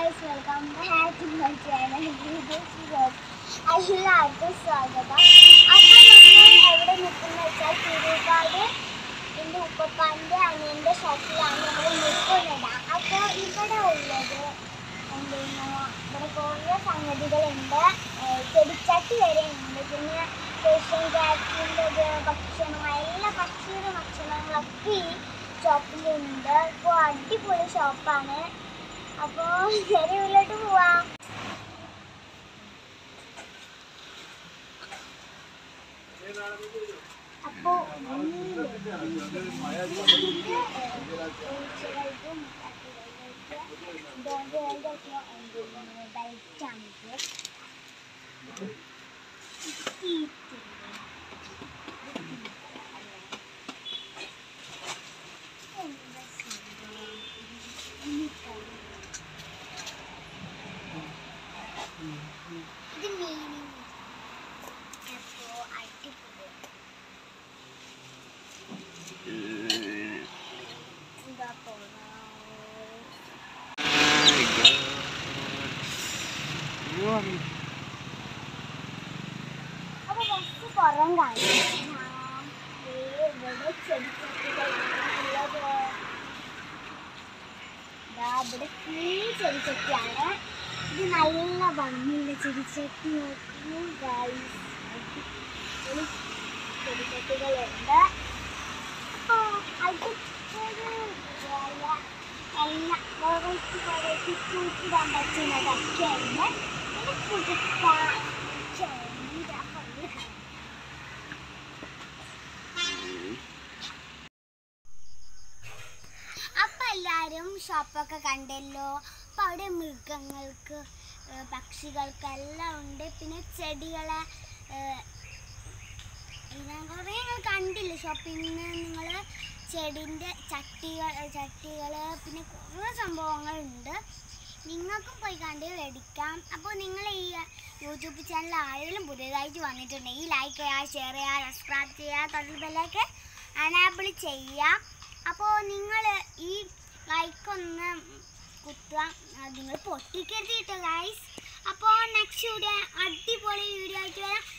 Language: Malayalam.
guys welcome back to my channel എല്ലാവർക്കും സ്വാഗതം അപ്പോൾ നമ്മൾ എവിടെ നിൽക്കുന്ന വെച്ചാൽ തിരുവാട് എൻ്റെ ഉപ്പപ്പാൻ്റെ അനിയൻ്റെ ഷോപ്പിലാണ് നമ്മൾ നിൽക്കുന്നത് അപ്പോൾ ഇവിടെ ഉള്ളത് എന്തെയ്യുന്നു ഇവിടെ കുറേ സംഗതികളുണ്ട് ഏഹ് ചെടിച്ചട്ടി വരെ ഉണ്ട് പിന്നെ ഫേഷ്യൽ കാറ്റിൻ്റെ ഭക്ഷണം എല്ലാ പക്ഷിയുടെ ഭക്ഷണങ്ങളൊക്കെ ഈ ഷോപ്പിലുണ്ട് അപ്പോൾ അടിപൊളി ഷോപ്പാണ് അപ്പോൾ ശരി ഉള്ളിലോട്ട് പോവാം അപ്പോൾ ഇത് മീനിങ് അപ്പോൾ അടിപൊളി എന്താ പോണോ അപ്പൊ ബസ് പുറം കാണിച്ചു ഇവിടെ ചെടിച്ചട്ടികളുള്ളത് ദാ ഇവിടെ ഈ ചെടിച്ചട്ടിയാണ് ഇത് നല്ല ഭംഗിയുള്ള ചെടിച്ചട്ടി നോക്കൂ ഗൈസ് അടിപൊളി ചെടിച്ചട്ടികളുണ്ട് അപ്പോൾ അടിപൊളി പോലെ എല്ലാം വെറൈറ്റി വെറൈറ്റി തൂക്കിടാൻ പറ്റുന്നതൊക്കെ ഉണ്ട് പിന്നെ പുതുക്ക ചെണ്ട പള്ളി അപ്പൊ എല്ലാരും ഷോപ്പൊക്കെ കണ്ടല്ലോ അപ്പൊ അവിടെ മൃഗങ്ങൾക്ക് ഏഹ് പക്ഷികൾക്ക് എല്ലാം ഉണ്ട് പിന്നെ ചെടികളെ ഏഹ് ഞാൻ കുറേ നിങ്ങൾ കണ്ടില്ല ഷോപ്പിൽ നിന്ന് നിങ്ങൾ ചെടിൻ്റെ ചട്ടികൾ ചട്ടികൾ പിന്നെ കുറേ സംഭവങ്ങളുണ്ട് നിങ്ങൾക്കും പോയി കണ്ട് മേടിക്കാം അപ്പോൾ നിങ്ങൾ ഈ യൂട്യൂബ് ചാനൽ ആരെങ്കിലും പുതിയതായിട്ട് വന്നിട്ടുണ്ടെങ്കിൽ ലൈക്ക് ചെയ്യുക ഷെയർ ചെയ്യുക സബ്സ്ക്രൈബ് ചെയ്യുക തൊഴിൽ ബെല്ലൊക്കെ അനാബിൾ ചെയ്യാം അപ്പോൾ നിങ്ങൾ ഈ ലൈക്ക് ഒന്ന് കുത്തുക നിങ്ങൾ പൊട്ടിക്കരുത് കേട്ടോ ഗൈസ് അപ്പോൾ നെക്സ്റ്റ് വീഡിയോ അടിപൊളി വീഡിയോ ആയിട്ട് വരാം